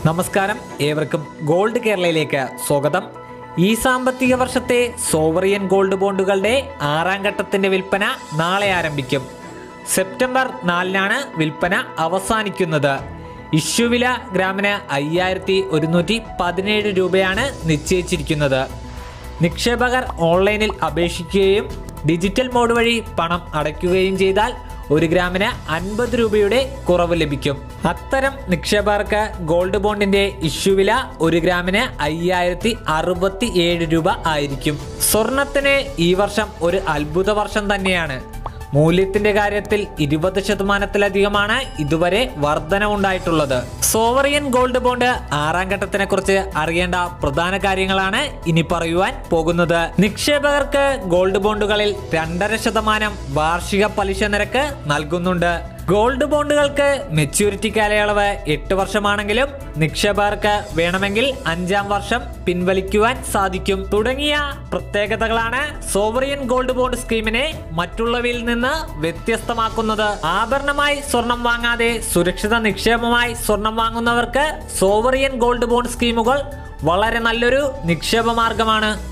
നമസ്കാരം ഏവർക്കും ഗോൾഡ് കേരളയിലേക്ക് സ്വാഗതം ഈ സാമ്പത്തിക വർഷത്തെ സോവറിയൻ ഗോൾഡ് ബോണ്ടുകളുടെ ആറാം ഘട്ടത്തിന്റെ വിൽപ്പന നാളെ ആരംഭിക്കും സെപ്റ്റംബർ നാലിനാണ് വിൽപ്പന അവസാനിക്കുന്നത് ഇഷ്യൂ വില ഗ്രാമിന് അയ്യായിരത്തി ഒരുന്നൂറ്റി പതിനേഴ് രൂപയാണ് നിശ്ചയിച്ചിരിക്കുന്നത് നിക്ഷേപകർ ഓൺലൈനിൽ അപേക്ഷിക്കുകയും ഡിജിറ്റൽ മോഡ് വഴി പണം അടയ്ക്കുകയും ചെയ്താൽ ഒരു ഗ്രാമിന് അൻപത് രൂപയുടെ കുറവ് ലഭിക്കും അത്തരം നിക്ഷേപകർക്ക് ഗോൾഡ് ബോണ്ടിന്റെ ഇഷ്യൂ വില ഒരു ഗ്രാമിന് അയ്യായിരത്തി അറുപത്തി ഏഴ് രൂപ ആയിരിക്കും സ്വർണത്തിന് ഈ വർഷം ഒരു അത്ഭുത വർഷം തന്നെയാണ് മൂല്യത്തിന്റെ കാര്യത്തിൽ ഇരുപത് ശതമാനത്തിലധികമാണ് ഇതുവരെ വർധനവുണ്ടായിട്ടുള്ളത് സോവറിയൻ ഗോൾഡ് ബോണ്ട് ആറാം ഘട്ടത്തിനെ കുറിച്ച് അറിയേണ്ട പ്രധാന കാര്യങ്ങളാണ് ഇനി പറയുവാൻ പോകുന്നത് നിക്ഷേപകർക്ക് ഗോൾഡ് ബോണ്ടുകളിൽ രണ്ടര ശതമാനം വാർഷിക പലിശ നിരക്ക് നൽകുന്നുണ്ട് ഗോൾഡ് ബോണ്ടുകൾക്ക് മെച്യൂരിറ്റി കാലയളവ് എട്ട് വർഷമാണെങ്കിലും നിക്ഷേപകർക്ക് വേണമെങ്കിൽ അഞ്ചാം വർഷം പിൻവലിക്കുവാൻ സാധിക്കും തുടങ്ങിയ പ്രത്യേകതകളാണ് സോവറിയൻ ഗോൾഡ് ബോണ്ട് സ്കീമിനെ മറ്റുള്ളവയിൽ നിന്ന് വ്യത്യസ്തമാക്കുന്നത് ആഭരണമായി സ്വർണം വാങ്ങാതെ സുരക്ഷിത നിക്ഷേപമായി സ്വർണം വാങ്ങുന്നവർക്ക് സോവറിയൻ ഗോൾഡ് ബോണ്ട് സ്കീമുകൾ വളരെ നല്ലൊരു നിക്ഷേപ മാർഗമാണ്